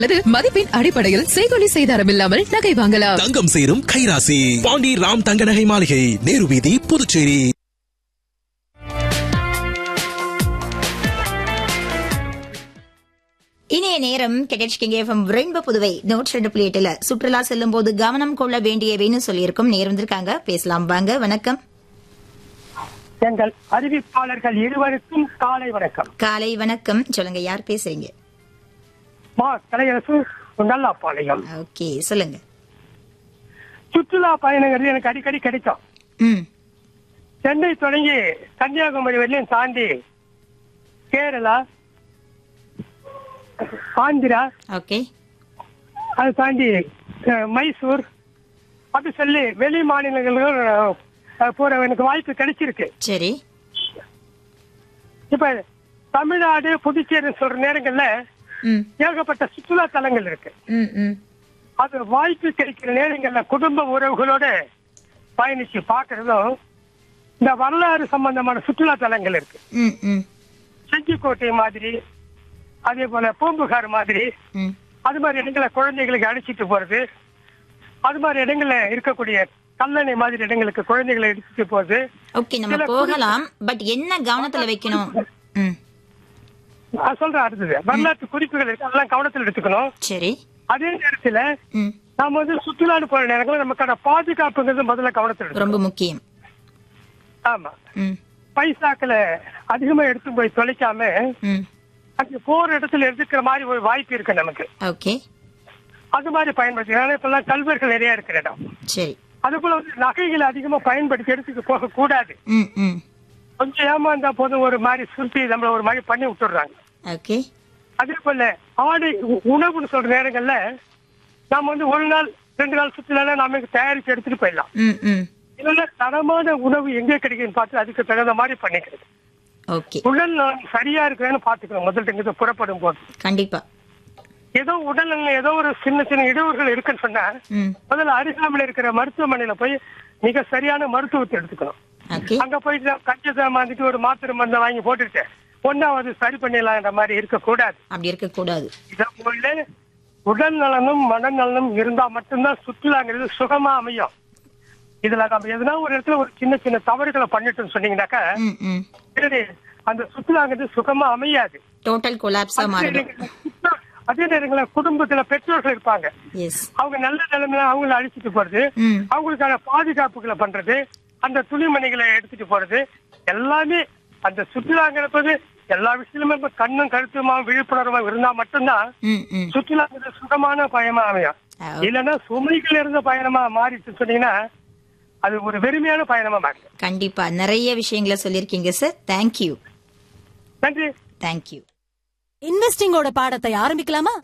அல்லது மதிப்பின் அடிப்படையில் செய்கொலி செய்தாரம் இல்லாமல் நகை வாங்கலாம் தங்கம் சேரும் கைராசி பாண்டி ராம் தங்க நகை மாளிகை நேரு வீதி புதுச்சேரி இனிய நேரம் கெடச்சிக்கிங்க எஃப்எம் ரெயின்போ புதுவை நூற்றி ரெண்டு புள்ளி எட்டுல சுற்றுலா செல்லும் போது கவனம் கொள்ள வேண்டியவைன்னு சொல்லியிருக்கும் நேரம் வந்திருக்காங்க பேசலாம் வாங்க வணக்கம் எங்கள் அறிவிப்பாளர்கள் இருவருக்கும் காலை வணக்கம் காலை வணக்கம் சொல்லுங்க யார் பேசுறீங்க மா கலையரசு நல்லாப்பாளையம் ஓகே சொல்லுங்க சுற்றுலா பயணங்கிறது எனக்கு அடிக்கடி கிடைக்கும் ம் சென்னை தொடங்கி கன்னியாகுமரி வரையிலும் தாண்டி கேரளா ஆந்திரா ஓகே அதை தாண்டி அஹ், மைசூர் அப்படி சொல்லி வெளி மாநிலங்களுக்கு அஹ், போற எனக்கு வாய்ப்பு கிடைச்சிருக்கு சரி இப்ப தமிழ்நாடு புதுச்சேரி சொல்ற நேரங்கள்ல ம் ஏகப்பட்ட சுற்றுலா தலங்கள் இருக்கு ம் ம் அது வாய்ப்பு கிடைக்கிற நேரங்கள்ல குடும்ப உறவுகளோட பயணிச்சு பாக்குறதும் இந்த வரலாறு சம்பந்தமான சுற்றுலா தலங்கள் இருக்கு ம் ம் செஞ்சிக்கோட்டை மாதிரி அதே போல பூம்புகார் மாதிரி ம் அது மாதிரி இடங்களை குழந்தைகளுக்கு அழைச்சிட்டு போறது அது மாதிரி இடங்கள்ல இருக்கக்கூடிய கல்லணை மாதிரி இடங்களுக்கு குழந்தைகளை எடுத்துட்டு போறது ஓகே நம்ம போகலாம் பட் என்ன கவனத்துல வைக்கணும் ம் நான் சொல்றேன் அடுத்தது வரலாற்று குறிப்புகள் இருக்கு அதெல்லாம் கவனத்தில் எடுத்துக்கணும் சரி அதே நேரத்துல ம் நாம வந்து சுற்றுலான்னு போற நேரங்களில் நமக்கான பாதுகாப்புங்கிறது முதல்ல கவனத்தில் எடுக்கணும் ரொம்ப முக்கியம் ஆமா ம் பைசாக்களை அதிகமா எடுத்து போய் தொலைக்காம ம் அங்க போற இடத்துல எடுத்துக்கிற மாதிரி ஒரு வாய்ப்பு இருக்கு நமக்கு ஓகே அது மாதிரி பயன்படுத்தி ஏன்னா இப்பெல்லாம் கல்வர்கள் நிறைய இருக்கிற இடம் சரி அது போல வந்து நகைகளை அதிகமா பயன்படுத்தி எடுத்துட்டு போக கூடாது ம் ம் கொஞ்சம் ஏமாந்தா போதும் ஒரு மாதிரி சுருட்டி நம்மள ஒரு மாதிரி பண்ணி விட்டுடுறாங்க ஓகே அதே போல ஆடை உ- உணவுன்னு சொல்ற நேரங்கள்ல நாம வந்து ஒரு நாள் ரெண்டு நாள் சுற்றுலா நாம இங்க தயாரிச்சு எடுத்துட்டு போயிடலாம் ம் ம் இல்லைன்னா தரமான உணவு எங்க கிடைக்குன்னு பார்த்து அதுக்கு தகுந்த மாதிரி பண்ணிக்கிறது ஓகே உடல் நலம் சரியா இருக்கிறேன்னு பாத்துக்கணும் முதல்ல இங்க புறப்படும் போது கண்டிப்பா ஏதோ உடல் நலம் ஏதோ ஒரு சின்ன சின்ன இடையூறுகள் இருக்குன்னு சொன்னா ம் முதல்ல அருகாமையில் இருக்கிற மருத்துவமனையில போய் மிக சரியான மருத்துவத்தை எடுத்துக்கணும் ஓகே அங்க போயிட்டு கஞ்சத்தை மாந்திட்டு ஒரு மாத்திரை மருந்தை வாங்கி போட்டுட்டு ஒன்னாவது சரி பண்ணிடலாம்ன்ற மாதிரி இருக்கக்கூடாது அப்படி இருக்க கூடாது இதை போல உடல் நலனும் மனநலனும் இருந்தா மட்டும்தான் சுற்றுலாங்கிறது சுகமா அமையும் இதுல நம்ம எதுனா ஒரு இடத்துல ஒரு சின்ன சின்ன தவறுகளை பண்ணிட்டோம்னு சொன்னீங்கன்னாக்கா ம் ம் பின்னாடி அந்த சுற்றுலாங்கிறது சுகமா அமையாது டோட்டல் கொலாப்ஸா அதே மாறிடும் நேரங்கள்ல சுற்று- அதே நேரங்களில் குடும்பத்துல பெற்றோர்கள் இருப்பாங்க எஸ் அவங்க நல்ல நிலைமையில அவங்கள அழிச்சிட்டு போறது ம் அவங்களுக்கான பாதுகாப்புகளை பண்றது அந்த துணிமணிகளை எடுத்துட்டு போறது எல்லாமே அந்த சுற்றுலாங்கிறது எல்லா விஷயமுமே இப்ப கண்ணும் கருத்துமா விழிப்புணர்வா இருந்தா மட்டும்தான் ம் ம் சுற்றுலாங்கிறது சுகமான பயணமா அமையும் ஆ, இல்லைன்னா சுமைகள் இருந்த பயணமா மாறிட்டு சொன்னீங்கன்னா அது ஒரு வெறுமையான பயணமா மாறிடும் கண்டிப்பா நிறைய விஷயங்களை சொல்லியிருக்கீங்க சார் தேங்க்யூ நன்றி தேங்க்யூ இன்வெஸ்டிங்கோட பாடத்தை ஆரம்பிக்கலாமா